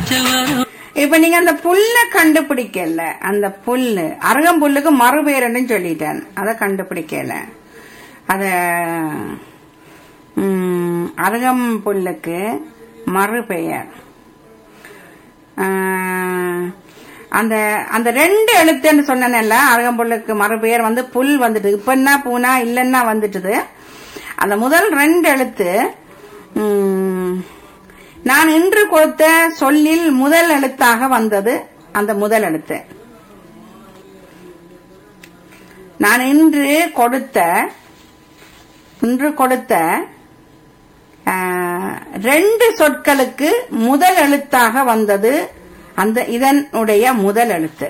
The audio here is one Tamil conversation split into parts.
இப்ப நீங்க அந்த புல்ல கண்டுபிடிக்கல அந்த புல்லு அருகம்புல்லுக்கு மறுபெயர்னு சொல்லிட்டேன் அத கண்டுபிடிக்கல அத ம், அருகம்புல்லுக்கு மறுபெயர் ஆஹ், அந்த அந்த ரெண்டு எழுத்துன்னு சொன்னேன்ல அருகம்புல்லுக்கு மறுபெயர் வந்து புல் வந்துட்டு இப்பன்னா பூனா இல்லன்னா வந்துட்டுது அந்த முதல் ரெண்டு எழுத்து ம், நான் இன்று கொடுத்த சொல்லில் முதல் எழுத்தாக வந்தது அந்த முதல் எழுத்து நான் இன்று கொடுத்த இன்று கொடுத்த ஆஹ், ரெண்டு சொற்களுக்கு முதல் எழுத்தாக வந்தது அந்த இதனுடைய முதல் எழுத்து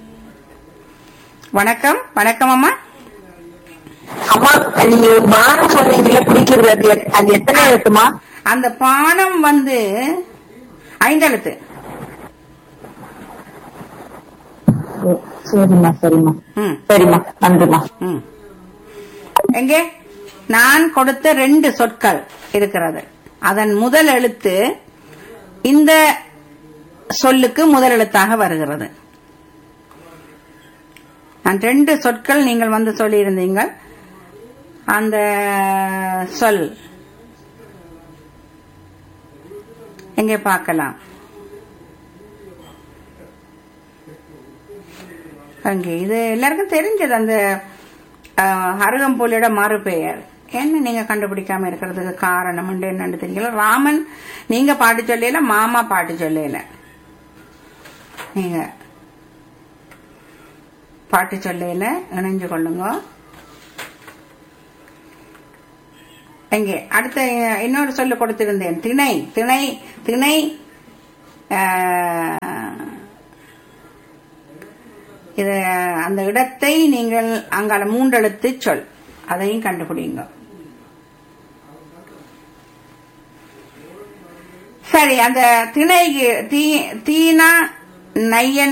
வணக்கம் வணக்கம் அம்மா அம்மா நீங்க பானம் சொன்னீங்களே பிடிக்கிறது அது எத்- அது எத்தனை எழுத்துமா அந்த பானம் வந்து ஐந்தெழுத்து சரிம்மா சரிம்மா ம் சரிம்மா நன்றிம்மா ம். எங்கே நான் கொடுத்த ரெண்டு சொற்கள் இருக்கிறது அதன் முதல் எழுத்து இந்த சொல்லுக்கு முதல் எழுத்தாக வருகிறது நான் ரெண்டு சொற்கள் நீங்கள் வந்து சொல்லியிருந்தீங்கள் அந்த சொல் எங்கே பார்க்கலாம் அங்கே இது எல்லாருக்கும் தெரிஞ்சது அந்த அஹ், அருகம்புலியோட மறுபெயர் என்ன நீங்க கண்டுபிடிக்காம இருக்கிறதுக்கு காரணம் உண்டு என்னன்னு தெரியல ராமன் நீங்க பாட்டு சொல்லல மாமா பாட்டு சொல்லல நீங்க பாட்டு சொல்லல இணைஞ்சு கொள்ளுங்க எங்கே அடுத்த அஹ், இன்னொரு சொல்லு கொடுத்திருந்தேன் திணை திணை திணை அஹ், இது அந்த இடத்தை நீங்கள் அங்கால மூன்றெழுத்து சொல் அதையும் கண்டுபிடிங்க சரி அந்த திணைக்கு தீ தீனா நையன்